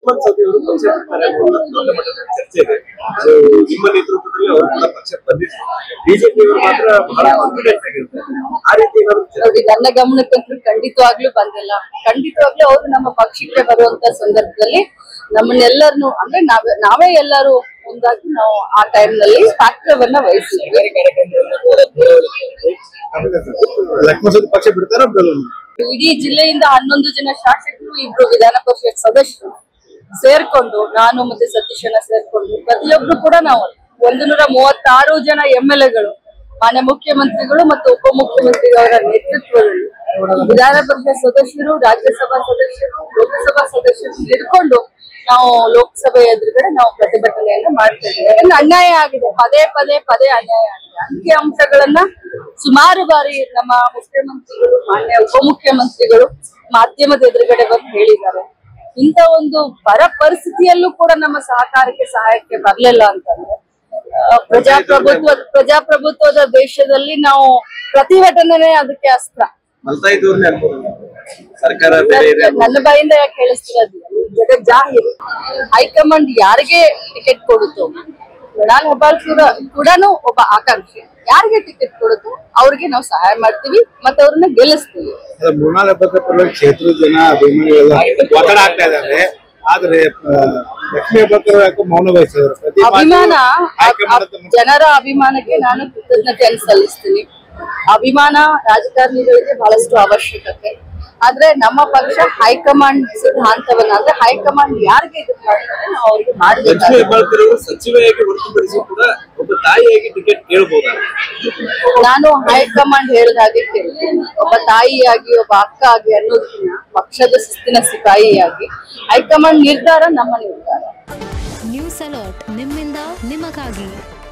ಲಕ್ಷ್ಮಣ್ ಸವದಿ ಅವರು ಪಕ್ಷ ಬಿಡ್ತಾರೆ ಅನ್ನೋ ಒಂದು ದೊಡ್ಡ ಮಟ್ಟದ ಚರ್ಚೆ ಇದೆ So, ನಿಮ್ಮ ನೇತೃತ್ವದಲ್ಲಿ ಅವರು ಕೂಡ ಪಕ್ಷಕ್ಕೆ ಬಂದಿದ್ರು ಬಿಜೆಪಿ ಅವರು ಮಾತ್ರ ಬಹಳ ಕಾನ್ಫಿಡೆಂಟ್ ಆಗಿರ್ತಾರೆ ಆ ರೀತಿ ಏನಾದ್ರು ಚರ್ಚೆ ನೋಡಿ ನನ್ನ ಗಮನಕ್ಕಂತೂ ಖಂಡಿತವಾಗ್ಲೂ ಬಂದಿಲ್ಲ ಖಂಡಿತವಾಗ್ಲೂ ಅವರು ನಮ್ಮ ಪಕ್ಷಕ್ಕೆ ಬರುವಂತ ಸಂದರ್ಭದಲ್ಲಿ ನಮ್ಮನ್ನೆಲ್ಲರನ್ನು ಅಂದ್ರೆ ನಾವೇ ನಾವೇ ಎಲ್ಲರೂ ಮುಂದಾಗಿ ನಾವು ಆ ಟೈಮ್ ನಲ್ಲಿ ಪಾತ್ರವನ್ನ ವಹಿಸಿದ್ವಿ ಲಕ್ಷ್ಮಣ ಸವದಿ ಪಕ್ಷ ಬಿಡ್ತಾರ ಬಿಡಲ್ಲ ಇಡೀ ಜಿಲ್ಲೆಯಿಂದ ಹನ್ನೊಂದು ಜನ ಶಾಸಕರು ಇಬ್ರು ವಿಧಾನ ಪರಿಷತ್ ಸದಸ್ಯರು ಸೇರ್ಕೊಂಡು ನಾನು ಮತ್ತೆ ಸತೀಶನ ಸೇರ್ಕೊಂಡು ಪ್ರತಿಯೊಬ್ರು ಕೂಡ ನಾವು ಒಂದು ನೂರ ಮೂವತ್ತಾರು ಜನ ಎಂ ಎಲ್ ಎಗಳು ಮಾನ್ಯ ಮುಖ್ಯಮಂತ್ರಿಗಳು ಮತ್ತು ಉಪಮುಖ್ಯಮಂತ್ರಿಯವರ ನೇತೃತ್ವದಲ್ಲಿ ವಿಧಾನ ಪರಿಷತ್ ಸದಸ್ಯರು ರಾಜ್ಯಸಭಾ ಸದಸ್ಯರು ಲೋಕಸಭಾ ಸದಸ್ಯರು ಹಿಡ್ಕೊಂಡು ನಾವು ಲೋಕಸಭೆ ಎದುರುಗಡೆ ನಾವು ಪ್ರತಿಭಟನೆಯನ್ನ ಮಾಡ್ತಾ ಇದ್ದೀವಿ ಯಾಕಂದ್ರೆ ಅನ್ಯಾಯ ಆಗಿದೆ ಪದೇ ಪದೇ ಪದೇ ಅನ್ಯಾಯ ಆಗಿದೆ ಅಂಕಿ ಅಂಶಗಳನ್ನ ಸುಮಾರು ಬಾರಿ ನಮ್ಮ ಮುಖ್ಯಮಂತ್ರಿಗಳು ಮಾನ್ಯ ಉಪಮುಖ್ಯಮಂತ್ರಿಗಳು ಮಾಧ್ಯಮದ ಎದುರುಗಡೆ ಬಂದು ಹೇಳಿದ್ದಾರೆ ಇಂಥ ಒಂದು ಬರ ಪರಿಸ್ಥಿತಿಯಲ್ಲೂ ಕೂಡ ನಮ್ಮ ಸಹಕಾರಕ್ಕೆ ಸಹಾಯಕ್ಕೆ ಬರ್ಲಿಲ್ಲ ಅಂತಂದ್ರೆ ಆ, ಪ್ರಜಾಪ್ರಭುತ್ವ ಪ್ರಜಾಪ್ರಭುತ್ವದ ದೇಶದಲ್ಲಿ ನಾವು ಪ್ರತಿಭಟನೆ ಅದಕ್ಕೆ ಅಸ್ತ್ರ ಮಲ್ತಾ ಇದ್ದವ್ರನ್ನೇ ಅನ್ಬೋದು ಸರ್ಕಾರ ಬೇರೆ ಇದೆ ನನ್ನ- ನನ್ನ ಬಾಯಿಂದ ಯಾಕೆ ಹೇಳಿಸ್ತಿರೋದು ಜಗತ್ ಜಾಹೀರು ಹೈಕಮಾಂಡ್ ಯಾರಿಗೆ ಟಿಕೆಟ್ ಕೊಡುತ್ತೋ ಮೃಣಾಲ್ ಹೆಬ್ಬಾಳ್ಕರ್ ಕೂಡ ಒಬ್ಬ ಆಕಾಂಕ್ಷಿ ಯಾರಿಗೆ ಟಿಕೆಟ್ ಕೊಡುತ್ತೋ ಅವ್ರಿಗೆ ನಾವು ಸಹಾಯ ಮಾಡ್ತೀವಿ ಮತ್ತೆ ಅವ್ರನ್ನ ಗೆಲ್ಲಿಸ್ತೀವಿ ಮೃಣಾಲ್ ಹೆಬ್ಬಾಳ್ಕರ್ ಪರವಾಗಿ ಕ್ಷೇತ್ರದ ಜನ ಅಭಿಮಾನಿಗಳೆಲ್ಲ ಒತ್ತಡ ಆಗ್ತಾ ಇದ್ದಾರೆ ಆದ್ರೆ ಆ, ಲಕ್ಷ್ಮೀ ಹೆಬ್ಬಾಳ್ಕರ್ ಯಾಕೋ ಮೌನ ವಹಿಸಿದ್ರು ಪ್ರತಿ ಅಭಿಮಾನ ಮಾತಿಗೂ ಹೈಕಮಾಂಡ್ ಹತ್ರ ಮುಖ್ಯ. ಜನರ ಅಭಿಮಾನಕ್ಕೆ ನಾನು ಕೃತಜ್ಞತೆಯನ್ನು ಸಲ್ಲಿಸ್ತೀನಿ ಅಭಿಮಾನ ರಾಜಕಾರಣಿಗಳಿಗೆ ಬಹಳಷ್ಟು ಅವಶ್ಯಕತೆ ಆದ್ರೆ ನಮ್ಮ ಪಕ್ಷ ಹೈಕಮಾಂಡ್ ಸಿದ್ಧಾಂತವನ್ನ ಅಂದ್ರೆ ಹೈಕಮಾಂಡ್ ಯಾರಿಗೆ ಇದು ಮಾಡ್ತಾರೆ ನಾವು ಅವ್ರಿಗೆ ಲಕ್ಷ್ಮೀ ಮಾಡ್ಬೇಕು ಹೆಬ್ಬಾಳ್ಕರ್ ಅವರು ಸಚಿವೆಯಾಗಿ ಹೊರತುಪಡಿಸಿ ಕೂಡ ಒಬ್ಬ ತಾಯಿಯಾಗಿ ಟಿಕೆಟ್ ಕೇಳಬಹುದಾ ನಾನು ಹೈಕಮಾಂಡ್ ಹೇಳಿದ ಹಾಗೆ ಕೇಳ್ತೀನಿ ಒಬ್ಬ ತಾಯಿಯಾಗಿ ಒಬ್ಬ ಅಕ್ಕ ಆಗಿ ಅನ್ನೋದಕ್ಕಿಂತ ಪಕ್ಷದ ಶಿಸ್ತಿನ ಸಿಪಾಯಿಯಾಗಿ ಹೈಕಮಾಂಡ್ ನಿರ್ಧಾರ ನಮ್ಮ ನಿರ್ಧಾರ ನ್ಯೂಸ್ ಅಲರ್ಟ್ ನಿಮ್ಮಿಂದ ನಿಮಗಾಗಿ